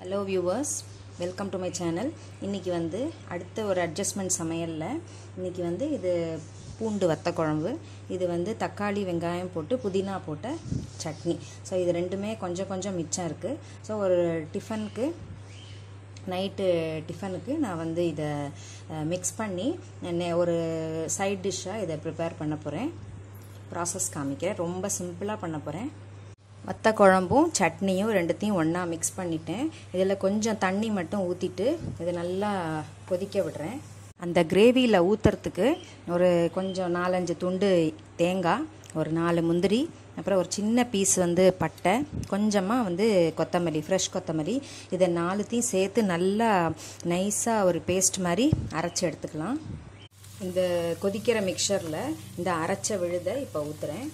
hello viewers welcome to my channel இன்றைக்கி வந்து அடுத்த ஒரு அட்ஜஸ்ட்மெண்ட் சமையலில் இன்றைக்கி வந்து இது பூண்டு வத்த குழம்பு இது வந்து தக்காளி வெங்காயம் போட்டு புதினா போட்ட சட்னி ஸோ இது ரெண்டுமே கொஞ்சம் கொஞ்சம் மிச்சம் இருக்குது ஸோ ஒரு டிஃபனுக்கு நைட்டு டிஃபனுக்கு நான் வந்து இதை மிக்ஸ் பண்ணி நெ- ஒரு சைட் டிஷ்ஷாக இதை ப்ரிப்பேர் பண்ண போகிறேன் ப்ராசஸ் காமிக்கிறேன் ரொம்ப சிம்பிளாக பண்ண போகிறேன் வத்த குழம்பும் சட்னியும் ரெண்டுத்தையும் ஒன்றா மிக்ஸ் பண்ணிட்டேன் இதில் கொஞ்சம் தண்ணி மட்டும் ஊற்றிட்டு இது நல்லா கொதிக்க விடுறேன் அந்த கிரேவியில் ஊற்றுறதுக்கு ஒரு கொஞ்சம் நாலஞ்சு துண்டு தேங்காய் ஒரு நாலு முந்திரி அப்புறம் ஒரு சின்ன பீஸ் வந்து பட்டை கொஞ்சமாக வந்து கொத்தமல்லி ஃப்ரெஷ் கொத்தமல்லி இதை நாலுத்தையும் சேர்த்து நல்லா நைஸாக ஒரு பேஸ்ட் மாதிரி அரைச்சி எடுத்துக்கலாம் இந்த கொதிக்கிற மிக்சரில் இந்த அரைச்ச விழுதை இப்போ ஊற்றுறேன்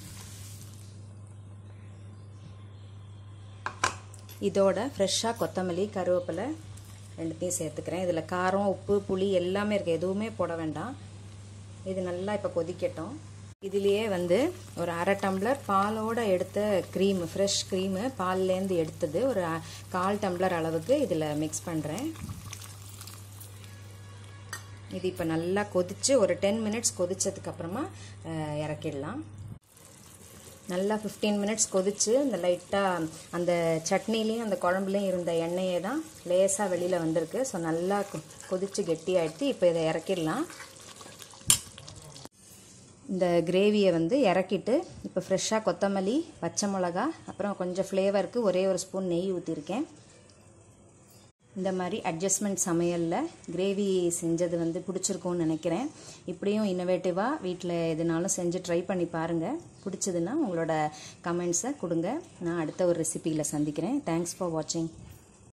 இதோட ஃப்ரெஷ்ஷாக கொத்தமல்லி கருவேப்பிலை ரெண்டுத்தையும் சேர்த்துக்கிறேன் இதில் காரம் உப்பு புளி எல்லாமே இருக்குது எதுவுமே போட வேண்டாம் இது நல்லா இப்போ கொதிக்கட்டும் இதுலேயே வந்து ஒரு அரை டம்ளர் பாலோட எடுத்த க்ரீமு ஃப்ரெஷ் க்ரீமு பால்லேருந்து எடுத்தது ஒரு அ- கால் டம்ளர் அளவுக்கு இதில் மிக்ஸ் பண்ணுறேன் இது இப்போ நல்லா கொதிச்சு ஒரு டென் மினிட்ஸ் கொதிச்சதுக்கப்புறமா இறக்கிடலாம் நல்லா ஃபிஃப்டீன் மினிட்ஸ் கொதிச்சு இந்த லைட்டாக அந்த சட்னிலையும் அந்த குழம்புலையும் இருந்த எண்ணெயே தான் லேசாக வெளியில் வந்திருக்கு ஸோ நல்லா கொ- கொதிச்சு கெட்டியாயிடுத்து இப்போ இதை இறக்கிடலாம் இந்த கிரேவியை வந்து இறக்கிட்டு இப்போ ஃப்ரெஷ்ஷாக கொத்தமல்லி பச்சை மிளகா அப்புறம் கொஞ்சம் ஃப்ளேவருக்கு ஒரே ஒரு ஸ்பூன் நெய் ஊற்றிருக்கேன் இந்த மாதிரி அட்ஜஸ்ட்மெண்ட் சமையலில் கிரேவி செஞ்சது வந்து பிடிச்சிருக்கும்னு நினைக்கிறேன் இப்படியும் இன்னோவேட்டிவாக வீட்டில் எதுனாலும் செஞ்சு ட்ரை பண்ணி பாருங்கள் பிடிச்சதுன்னா உங்களோட கமெண்ட்ஸை கொடுங்க நான் அடுத்த ஒரு ரெசிபியில் சந்திக்கிறேன் தேங்க்ஸ் ஃபார் வாட்சிங்